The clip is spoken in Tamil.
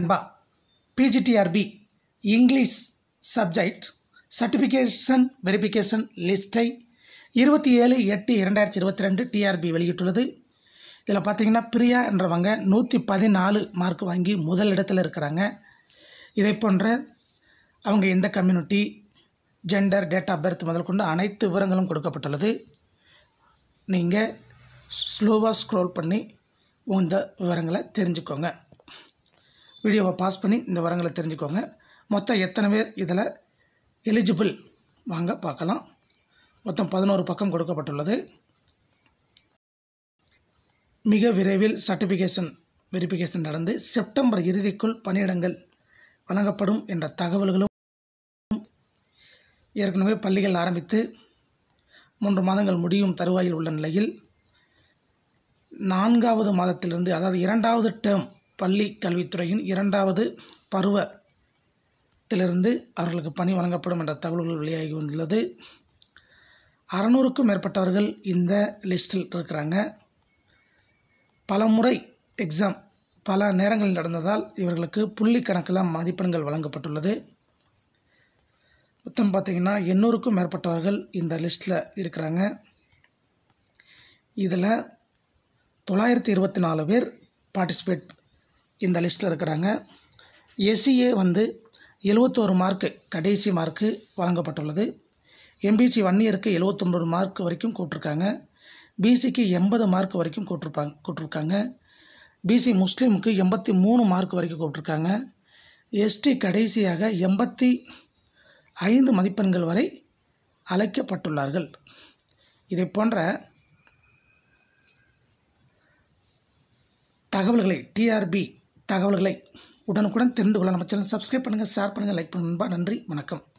நண்பா PGTRB English subject certification verification லிஸ்ட்டை இருபத்தி ஏழு எட்டு இரண்டாயிரத்தி இருபத்தி ரெண்டு டிஆர்பி வெளியிட்டுள்ளது இதில் பார்த்தீங்கன்னா பிரியா என்றவங்க நூற்றி பதினாலு மார்க் வாங்கி முதல் இடத்துல இருக்கிறாங்க இதை போன்ற அவங்க எந்த community gender date of birth முதல் கொண்டு அனைத்து விவரங்களும் கொடுக்கப்பட்டுள்ளது நீங்கள் ஸ்லோவாக ஸ்க்ரோல் பண்ணி இந்த விவரங்களை தெரிஞ்சுக்கோங்க வீடியோவை பாஸ் பண்ணி இந்த விவரங்களை தெரிஞ்சுக்கோங்க மொத்தம் எத்தனை பேர் இதில் எலிஜிபிள் வாங்க பார்க்கலாம் மொத்தம் பதினோரு பக்கம் கொடுக்கப்பட்டுள்ளது மிக விரைவில் சர்டிஃபிகேஷன் வெரிஃபிகேஷன் நடந்து செப்டம்பர் இறுதிக்குள் பணியிடங்கள் வழங்கப்படும் என்ற தகவல்களும் ஏற்கனவே பள்ளிகள் ஆரம்பித்து மூன்று மாதங்கள் முடியும் தருவாயில் உள்ள நிலையில் நான்காவது மாதத்திலிருந்து அதாவது இரண்டாவது டேர்ம் பள்ளி கல்வித்துறையின் இரண்டாவது பருவத்திலிருந்து அவர்களுக்கு பணி வழங்கப்படும் என்ற தகவல்கள் வெளியாகி வந்துள்ளது அறநூறுக்கும் மேற்பட்டவர்கள் இந்த லிஸ்டில் இருக்கிறாங்க பல முறை எக்ஸாம் பல நேரங்களில் நடந்ததால் இவர்களுக்கு புள்ளி கணக்கில் மதிப்பெண்கள் வழங்கப்பட்டுள்ளது மொத்தம் பார்த்திங்கன்னா எண்ணூறுக்கும் மேற்பட்டவர்கள் இந்த லிஸ்ட்டில் இருக்கிறாங்க இதில் தொள்ளாயிரத்தி இருபத்தி நாலு பேர் பார்ட்டிசிபேட் இந்த லிஸ்ட்டில் இருக்கிறாங்க எஸ்சிஏ வந்து எழுவத்தோரு மார்க்கு கடைசி மார்க்கு வழங்கப்பட்டுள்ளது எம்பிசி ஒன் இயருக்கு எழுவத்தொம்பது மார்க் வரைக்கும் கூட்டிருக்காங்க பிசிக்கு எண்பது மார்க் வரைக்கும் கூட்டிருப்பாங்க கூட்டிருக்காங்க பிசி முஸ்லீமுக்கு எண்பத்தி மூணு மார்க் வரைக்கும் கூப்பிட்ருக்காங்க எஸ்டி கடைசியாக எண்பத்தி ஐந்து மதிப்பெண்கள் வரை அழைக்கப்பட்டுள்ளார்கள் இதை போன்ற தகவல்களை டிஆர்பி தகவல்களை உடனுக்குடன் தெரிந்து கொள்ள நம்ம சேனல் சப்ஸ்கிரைப் பண்ணுங்கள் ஷேர் பண்ணுங்கள் லைக் பண்ணுங்கள் நன்றி வணக்கம்